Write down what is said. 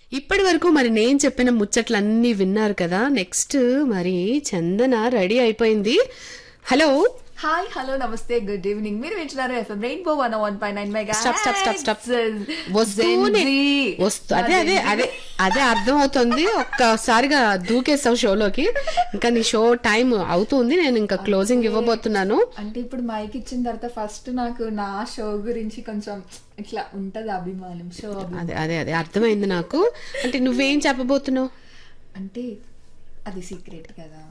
ఇప్పటి వరకు మరి నేను చెప్పిన ముచ్చట్లన్నీ విన్నారు కదా నెక్స్ట్ మరి చందన రెడీ అయిపోయింది హలో హాయ్ హలో నమస్తే గుడ్ ఈవినింగ్ మీరు వింటున్నారు ఎఫ్ఎం రెయిన్బో వన్ వన్ పై nine mega stop stop stop stop వస్తూనే వస్తూ అదే అదే అదే అదే అర్థం అవుతుంది ఒక్కసారిగా దూకేసావు షోలోకి ఇంకా నీ షో టైం అవుతుంది నేను ఇంకా క్లోజింగ్ ఇవ్వబోతున్నాను అంటే ఇప్పుడు మైక్ ఇచ్చిన తర్వాత ఫస్ట్ నాకు నా షో గురించి కొంచెం ఇట్లా ఉంటది అభిమానం షో అభిమానం అదే అదే అదే అర్థమైంది నాకు అంటే నువ్వేం చెప్పబోతున్నావు అంటే అది సీక్రెట్ కదా